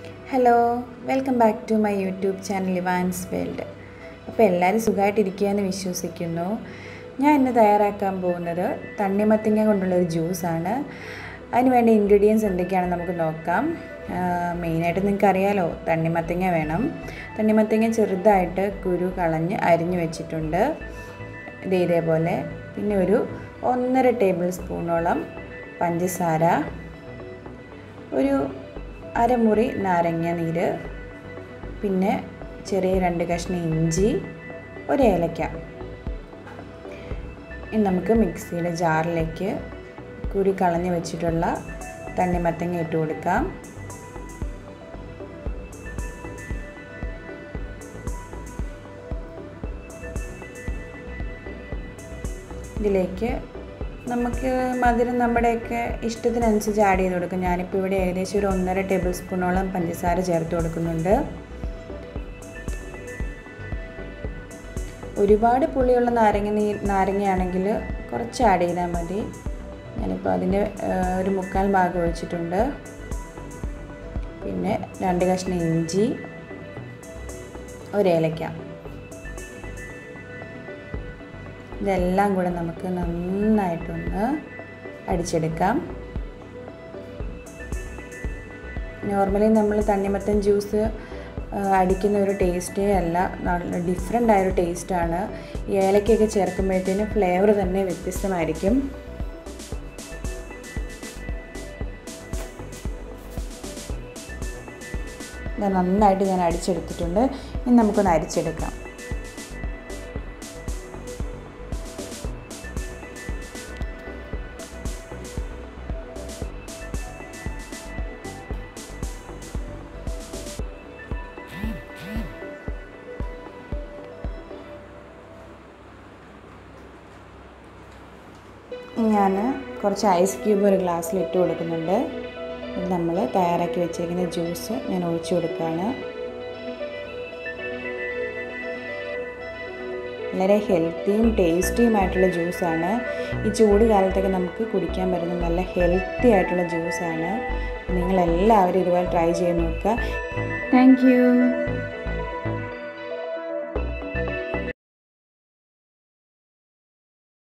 hello welcome back to my YouTube channel Evans World അപ്പോൾ എല്ലാവരും സുഖമായിട്ടിരിക്കുകയെന്ന് വിശ്വസിക്കുന്നു ഞാൻ ഇന്ന് തയ്യാറാക്കാൻ പോകുന്നത് തണ്ണിമത്തിങ്ങ കൊണ്ടുള്ളൊരു ജ്യൂസാണ് അതിന് വേണ്ട ഇൻഗ്രീഡിയൻസ് എന്തൊക്കെയാണെന്ന് നമുക്ക് നോക്കാം മെയിനായിട്ട് നിങ്ങൾക്ക് അറിയാലോ തണ്ണിമത്തിങ്ങ വേണം തണ്ണിമത്തിങ്ങ ചെറുതായിട്ട് കുരു കളഞ്ഞ് അരിഞ്ഞു വെച്ചിട്ടുണ്ട് ഇത് ഇതേപോലെ പിന്നെ ഒരു ഒന്നര ടേബിൾ സ്പൂണോളം പഞ്ചസാര ഒരു അരമുറി നാരങ്ങ നീര് പിന്നെ ചെറിയ രണ്ട് കഷ്ണം ഇഞ്ചി ഒരു ഏലക്ക ഇനി നമുക്ക് മിക്സിയുടെ ജാറിലേക്ക് കുരി കളഞ്ഞ് വെച്ചിട്ടുള്ള തണ്ണിമത്തങ്ങ ഇട്ട് കൊടുക്കാം ഇതിലേക്ക് നമുക്ക് മധുരം നമ്മുടെയൊക്കെ ഇഷ്ടത്തിനനുസരിച്ച് ആഡ് ചെയ്ത് കൊടുക്കും ഞാനിപ്പോൾ ഇവിടെ ഏകദേശം ഒരു ഒന്നര ടേബിൾ സ്പൂണോളം പഞ്ചസാര ചേർത്ത് കൊടുക്കുന്നുണ്ട് ഒരുപാട് പുളിയുള്ള നാരങ്ങ നീ നാരങ്ങയാണെങ്കിൽ കുറച്ച് ആഡ് ചെയ്താൽ മതി ഞാനിപ്പോൾ അതിൻ്റെ ഒരു മുക്കാൽ ഭാഗം ഒഴിച്ചിട്ടുണ്ട് പിന്നെ രണ്ട് കഷ്ണം ഇഞ്ചി ഒരു ഏലക്ക ഇതെല്ലാം കൂടെ നമുക്ക് നന്നായിട്ടൊന്ന് അടിച്ചെടുക്കാം നോർമലി നമ്മൾ തണ്ണിമത്തൻ ജ്യൂസ് അടിക്കുന്ന ഒരു ടേസ്റ്റേ അല്ല നല്ല ഡിഫറെൻ്റ് ആയൊരു ടേസ്റ്റാണ് ഏലക്കൊക്കെ ചേർക്കുമ്പോഴത്തേനും ഫ്ലേവർ തന്നെ വ്യത്യസ്തമായിരിക്കും ഇത് നന്നായിട്ട് ഞാൻ അടിച്ചെടുത്തിട്ടുണ്ട് ഇനി നമുക്കൊന്ന് അരിച്ചെടുക്കാം ഞാൻ കുറച്ച് ഐസ് ക്യൂബ് ഒരു ഗ്ലാസ്സിൽ ഇട്ട് കൊടുക്കുന്നുണ്ട് ഇത് നമ്മൾ തയ്യാറാക്കി വെച്ചിരിക്കുന്ന ജ്യൂസ് ഞാൻ ഒഴിച്ചു കൊടുക്കുകയാണ് വളരെ ഹെൽത്തിയും ടേസ്റ്റിയുമായിട്ടുള്ള ജ്യൂസാണ് ഈ ചൂട് കാലത്തൊക്കെ നമുക്ക് കുടിക്കാൻ പറ്റുന്ന നല്ല ഹെൽത്തി ആയിട്ടുള്ള ജ്യൂസാണ് നിങ്ങളെല്ലാവരും ഇതുപോലെ ട്രൈ ചെയ്ത് നോക്കുക താങ്ക്